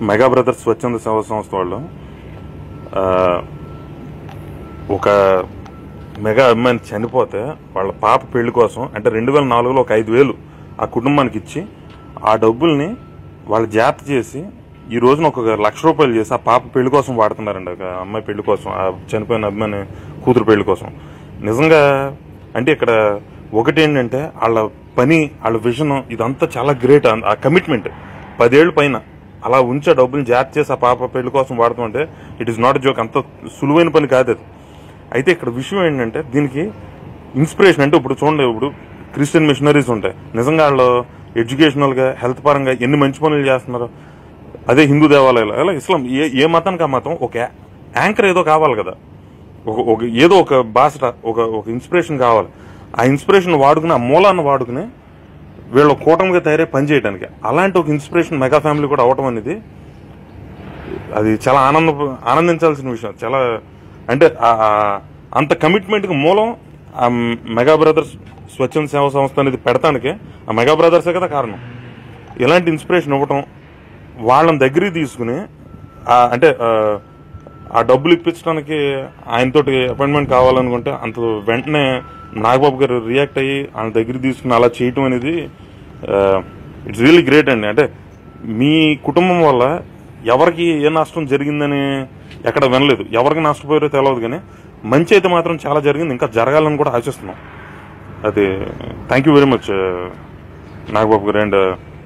Mega brothers స్వచ్ఛంద సేవా సంస్థ వాళ్ళు ఆ, ఒక మెగా అభిమాని చనిపోతే వాళ్ళ పాప పెళ్లి కోసం అంటే రెండు వేల నాలుగులో ఒక ఐదు వేలు ఆ కుటుంబానికి ఇచ్చి ఆ డబ్బుల్ని వాళ్ళు జాగ్రత్త చేసి ఈ రోజున ఒక లక్ష రూపాయలు చేసి ఆ పాప పెళ్లి కోసం వాడుతున్నారండి ఒక అమ్మాయి పెళ్లి కోసం ఆ చనిపోయిన అభిమాని కూతురు పెళ్లి కోసం నిజంగా అంటే ఇక్కడ ఒకటి ఏంటంటే వాళ్ళ పని వాళ్ళ విజన్ ఇదంతా చాలా గ్రేట్ ఆ కమిట్మెంట్ పదేళ్ళు పైన అలా ఉంచే డబ్బులు జాగ్రత్త చేసి ఆ పాప పెళ్లి కోసం వాడుతుంటే ఇట్ ఈస్ నాట్ జోక్ అంత సులువైన పని కాదు అది అయితే ఇక్కడ విషయం ఏంటంటే దీనికి ఇన్స్పిరేషన్ అంటే ఇప్పుడు చూడండి ఇప్పుడు క్రిస్టియన్ మిషనరీస్ ఉంటాయి నిజంగా వాళ్ళు ఎడ్యుకేషనల్ గా హెల్త్ పరంగా ఎన్ని మంచి పనులు చేస్తున్నారు అదే హిందూ దేవాలయాలు అలా ఇస్లాం ఏ ఏ మతానికి ఆ మతం ఒక యాంకర్ ఏదో కావాలి కదా ఒక ఒక ఏదో ఒక భాష ఒక ఒక ఇన్స్పిరేషన్ కావాలి ఆ ఇన్స్పిరేషన్ వాడుకుని ఆ మూలాన్ని వాడుకుని వీళ్ళు కూటమిగా తయారై పని చేయడానికి అలాంటి ఒక ఇన్స్పిరేషన్ మెగా ఫ్యామిలీ కూడా అవటం అనేది అది చాలా ఆనంద ఆనందించాల్సిన విషయం చాలా అంటే ఆ- ఆ అంత కమిట్మెంట్ కి మూలం ఆ మెగా బ్రదర్స్ స్వచ్ఛంద సేవా సంస్థ అనేది పెడతానికి ఆ మెగా బ్రదర్సే కదా కారణం ఇలాంటి ఇన్స్పిరేషన్ ఇవ్వటం వాళ్ళని దగ్గరికి తీసుకుని ఆ అంటే ఆ, ఆ డబ్బులు ఇప్పించడానికి ఆయనతోటి అపాయింట్మెంట్ కావాలనుకుంటే అంత వెంటనే నాగబాబు గారు రియాక్ట్ అయ్యి ఆయన దగ్గర తీసుకుని అలా చేయటం అనేది ఇట్స్ రియల్లీ గ్రేట్ అండి అంటే మీ కుటుంబం వల్ల ఎవరికి ఏ నష్టం జరిగిందని ఎక్కడ వినలేదు ఎవరికి నష్టపోయారో తెలియదు కానీ మంచి అయితే మాత్రం చాలా జరిగింది ఇంకా జరగాలని కూడా ఆశిస్తున్నాం అది thank you very much Nagababu garu and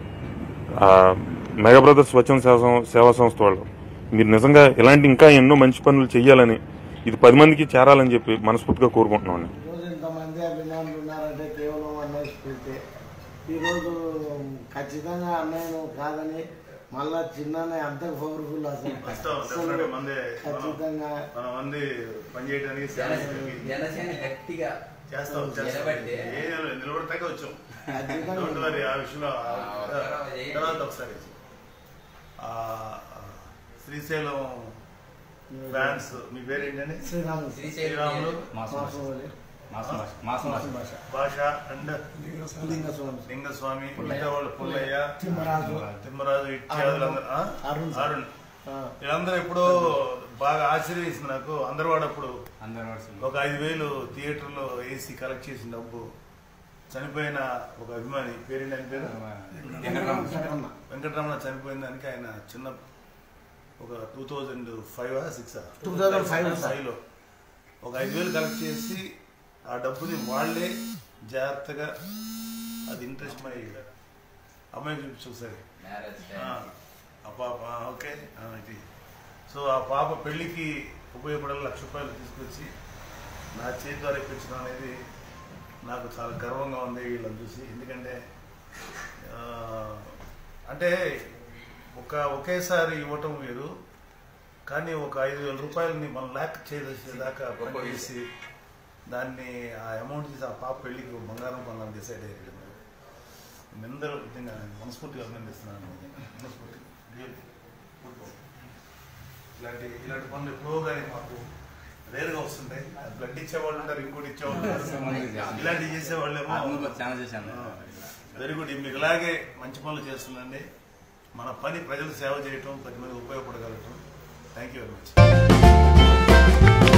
mega brothers స్వచ్ఛంద సేవా సం- సేవా సంస్థ వాళ్ళు మీరు నిజంగా ఇలాంటి ఇంకా ఎన్నో మంచి పనులు చేయాలని ఇది పది మందికి చేరాలని చెప్పి మనస్ఫూర్తిగా కోరుకుంటున్నాం ఈరోజు ఇంతమంది అభిమానులు ఉన్నారంటే కేవలం అన్నయ్య స్ఫూర్తి ఈరోజు ఖచ్చితంగా అన్నయ్యను కాదని మళ్ళా చిన్న అంతకు పవర్ఫుల్ అసలు కష్టం అసలు డెఫినెట్గా మంది ఖచ్చితంగా మన మంది పని చేయడానికి జన- జనసేన గట్టిగా చేస్తాం చేస్తాం నిలబడితే ఏం నిలబడతాకే వచ్చాం ఖచ్చితంగా డోంట్ వరీ ఆ విషయంలో ఆ- ఆ, తర్వాత చేయండి. తర్వాత ఒకసారి ఆ, ఆ, శ్రీశైలం ఫ్యాన్స్ మీ పేరు ఏంటండి శ్రీరాములు శ్రీరాములు మాసవల్లి, మాసం భాష భాష అండ్ లింగస్వామి లింగస్వామి మిగతా వాళ్ళు పుల్లయ్య తిమ్మరాజు తిమ్మరాజు ఇత్యాదులందరూ ఆ? అరుణ్ సార్. అరుణ్ ఆ, వీళ్ళందరూ ఎప్పుడో బాగా ఆశ్చర్యవేసింది నాకు అందరు వాడు అప్పుడు ఒక ఐదు వేలు థియేటర్లో ఏసీ కలెక్ట్ చేసిన డబ్బు చనిపోయిన ఒక అభిమాని పేరేంటి ఆయన పేరు వెంకటరమణ. వెంకటరమణ చనిపోయిన దానికి ఆయన చిన్న ఒక two thousand five six 2005 sir. లో ఒక ఐదు వేలు కలెక్ట్ చేసి ఆ డబ్బుని వాళ్ళే జాగ్రత్తగా అది ఇంట్రెస్ట్ మై అమ్మాయి చూపించు ఒకసారి మ్యారేజ్ ఆ, ఆ పాప ఆ, ఓకే ఆ, ఇది సో ఆ పాప పెళ్లికి ఉపయోగపడే లక్ష రూపాయలు తీసుకొచ్చి నా చేతి ద్వారా ఇప్పించడం అనేది నాకు చాలా గర్వంగా ఉంది వీళ్ళని చూసి ఎందుకంటే ఆ, అంటే ఒక ఒకేసారి ఇవ్వటం వేరు కానీ ఒక ఐదు వేల రూపాయలని మనం ల్యాక్ చేసేదాకా పనిచేసి దాన్ని ఆ అమౌంట్ తీసి ఆ పాప పెళ్లికి బంగారం కొనాలని డిసైడ్ అయ్యారు అందరూ నిజంగా నేను మనస్ఫూర్తిగా అభినందిస్తున్నాను మనస్ఫూర్తి Really. Good work. ఇలాంటి ఇలాంటి పనులు ఎప్పుడో కానీ మాకు రేరుగా వస్తుంటాయి బ్లడ్ ఇచ్చేవాళ్ళు ఉంటారు ఇంకోటి ఇచ్చేవాళ్ళు ఉంటారు ఇలాంటివి చేసేవాళ్ళేమో చాలా చేశాను వెరీ గుడ్ మీకు ఇలాగే మంచి పనులు చేస్తుందండి మన పని ప్రజలకు సేవ చేయటం పది మంది ఉపయోగపడగలగటం థ్యాంక్ యూ వెరీ మచ్